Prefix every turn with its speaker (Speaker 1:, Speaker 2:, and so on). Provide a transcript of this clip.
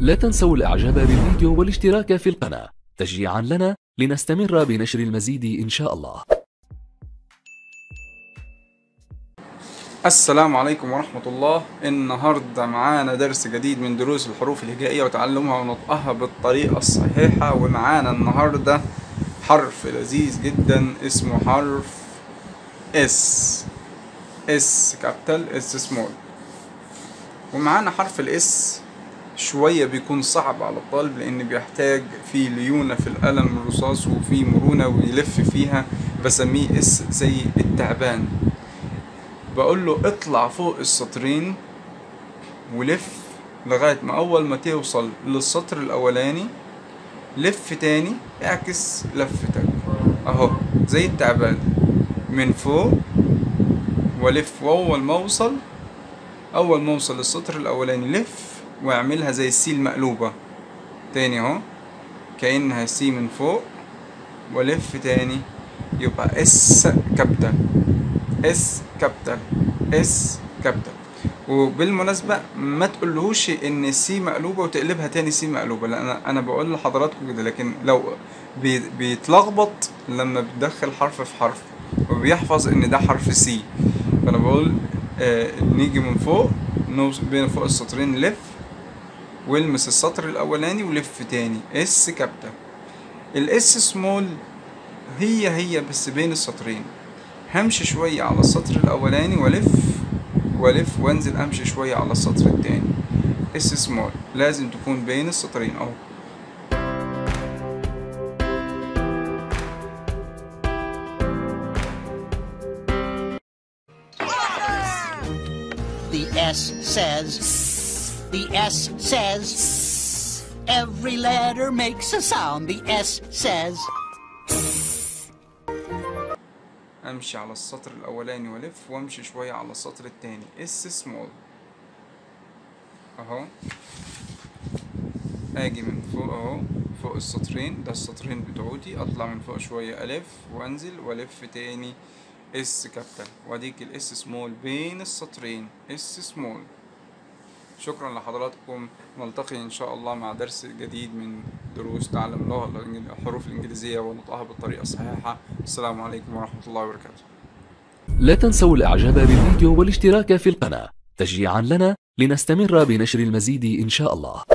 Speaker 1: لا تنسوا الاعجاب بالفيديو والاشتراك في القناة تشجيعا لنا لنستمر بنشر المزيد ان شاء الله
Speaker 2: السلام عليكم ورحمة الله النهاردة معانا درس جديد من دروس الحروف الهجائية وتعلمها ونطقها بالطريقة الصحيحة ومعانا النهاردة حرف لذيذ جدا اسمه حرف اس اس كابيتال اس سمول ومعانا حرف الاس شوية بيكون صعب على الطالب لأن بيحتاج في ليونة في القلم الرصاص وفي مرونة ويلف فيها بسميه اس زي التعبان بقول له اطلع فوق السطرين ولف لغاية ما أول ما توصل للسطر الأولاني لف تاني اعكس لفتك أهو زي التعبان من فوق ولف وأول ما أوصل أول ما أوصل للسطر الأولاني لف واعملها زي السي المقلوبة تاني أهو كأنها سي من فوق ولف تاني يبقى اس كابيتال اس كابيتال اس كابيتال وبالمناسبة ما تقولهوش ان سي مقلوبة وتقلبها تاني سي مقلوبة لان انا انا بقول لحضراتكم كده لكن لو بي بيتلخبط لما بتدخل حرف في حرف وبيحفظ ان ده حرف سي فانا بقول آه نيجي من فوق نوصل بين فوق السطرين لف والمس السطر الاولاني ولف تاني اس كابيتال الاس سمول هي هي بس بين السطرين همشي شوية على السطر الأولاني وألف وألف وأنزل أمشي شوية على السطر التاني اس سمول لازم تكون بين السطرين أهو
Speaker 3: The S says, the S says, every letter makes a sound. The S says,
Speaker 2: أمشي على السطر الأولاني وألف وأمشي شوية على السطر التاني اس سمول أهو أجي من فوق أهو فوق السطرين ده السطرين بتوعتي أطلع من فوق شوية ألف وأنزل وألف تاني اس كابيتال وأديك الاس سمول بين السطرين اس سمول شكرا لحضراتكم نلتقي إن شاء الله مع درس جديد من دروس تعلم اللغة الإنجل- الحروف الإنجليزية ونطقها بالطريقة الصحيحة السلام عليكم ورحمة الله وبركاته
Speaker 1: لا تنسوا الاعجاب بالفيديو والاشتراك في القناة تشجيعا لنا لنستمر بنشر المزيد ان شاء الله